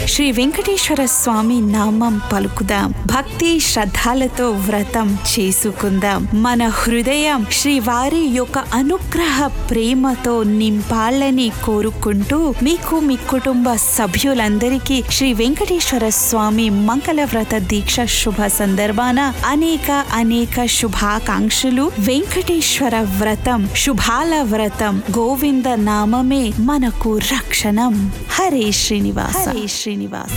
శ్రీ వెంకటేశ్వర స్వామి నామం పలుకుదాం భక్తి శ్రద్ధలతో వ్రతం చేసుకుందాం మన హృదయం శ్రీవారి యొక్క అనుగ్రహ ప్రేమతో నింపాలని కోరుకుంటూ మీకు మీ కుటుంబ సభ్యులందరికీ శ్రీ వెంకటేశ్వర స్వామి మంగళ వ్రత దీక్ష శుభ సందర్భాన అనేక అనేక శుభాకాంక్షలు వెంకటేశ్వర వ్రతం శుభాల వ్రతం గోవింద నామమే మనకు రక్షణం హరే శ్రీనివాస హరే శ్రీనివాస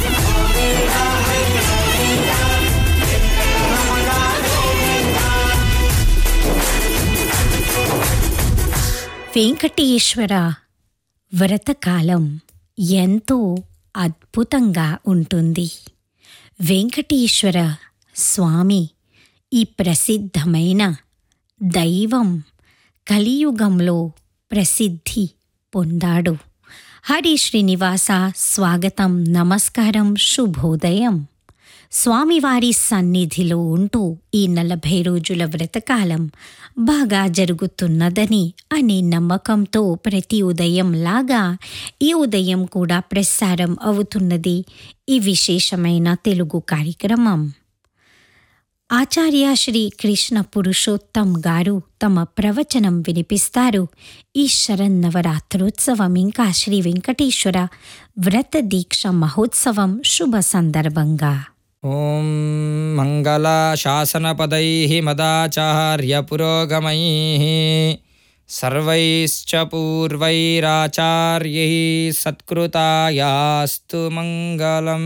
వెంకటేశ్వర వ్రతకాలం ఎంతో అద్భుతంగా ఉంటుంది వెంకటేశ్వర స్వామి ఈ ప్రసిద్ధమైన దైవం కలియుగంలో ప్రసిద్ధి పొందాడు హరి శ్రీనివాస స్వాగతం నమస్కారం శుభోదయం స్వామివారి సన్నిధిలో ఉంటూ ఈ నలభై రోజుల వ్రతకాలం బాగా జరుగుతున్నదని అనే నమ్మకంతో ప్రతి ఉదయం లాగా ఈ ఉదయం కూడా ప్రసారం అవుతున్నది ఈ విశేషమైన తెలుగు కార్యక్రమం ఆచార్య శ్రీ కృష్ణ పురుషోత్తం గారు తమ ప్రవచనం వినిపిస్తారు ఈ శరన్నవరాత్రోత్సవం ఇంకా శ్రీ వెంకటేశ్వర వ్రత దీక్ష మహోత్సవం శుభ సందర్భంగా ॐ मङ्गलाशासनपदैः मदाचार्यपुरोगमैः सर्वैश्च पूर्वैराचार्यैः సత్కృతాయాస్తు మంగళం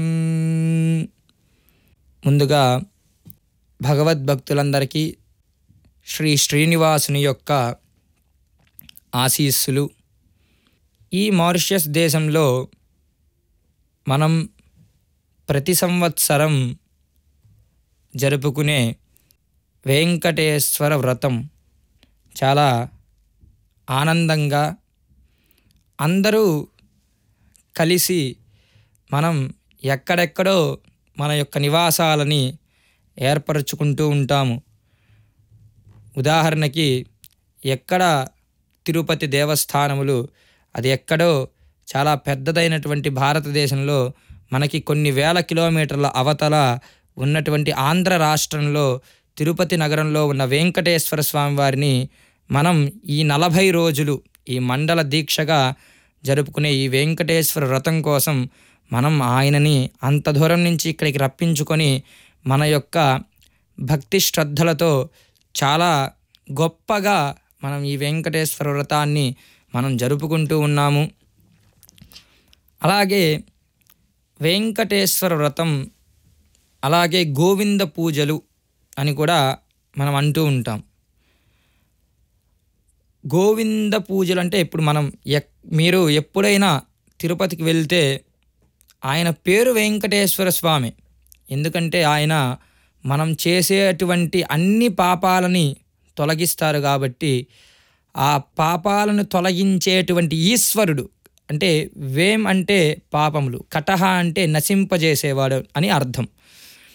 ముందుగా భగవద్భక్తులందరికీ శ్రీ శ్రీనివాసుని యొక్క ఆశీస్సులు ఈ మారిషస్ దేశంలో మనం ప్రతి సంవత్సరం జరుపుకునే వెంకటేశ్వర వ్రతం చాలా ఆనందంగా అందరూ కలిసి మనం ఎక్కడెక్కడో మన యొక్క నివాసాలని ఏర్పరచుకుంటూ ఉంటాము ఉదాహరణకి ఎక్కడ తిరుపతి దేవస్థానములు అది ఎక్కడో చాలా పెద్దదైనటువంటి భారతదేశంలో మనకి కొన్ని వేల కిలోమీటర్ల అవతల ఉన్నటువంటి ఆంధ్ర రాష్ట్రంలో తిరుపతి నగరంలో ఉన్న వెంకటేశ్వర స్వామి వారిని మనం ఈ నలభై రోజులు ఈ మండల దీక్షగా జరుపుకునే ఈ వెంకటేశ్వర వ్రతం కోసం మనం ఆయనని అంత దూరం నుంచి ఇక్కడికి రప్పించుకొని మన యొక్క భక్తి శ్రద్ధలతో చాలా గొప్పగా మనం ఈ వెంకటేశ్వర వ్రతాన్ని మనం జరుపుకుంటూ ఉన్నాము అలాగే వెంకటేశ్వర వ్రతం అలాగే గోవింద పూజలు అని కూడా మనం అంటూ ఉంటాం గోవింద పూజలు అంటే ఇప్పుడు మనం ఎక్ మీరు ఎప్పుడైనా తిరుపతికి వెళ్తే ఆయన పేరు వెంకటేశ్వర స్వామి ఎందుకంటే ఆయన మనం చేసేటువంటి అన్ని పాపాలని తొలగిస్తారు కాబట్టి ఆ పాపాలను తొలగించేటువంటి ఈశ్వరుడు అంటే వేం అంటే పాపములు కటహ అంటే నశింపజేసేవాడు అని అర్థం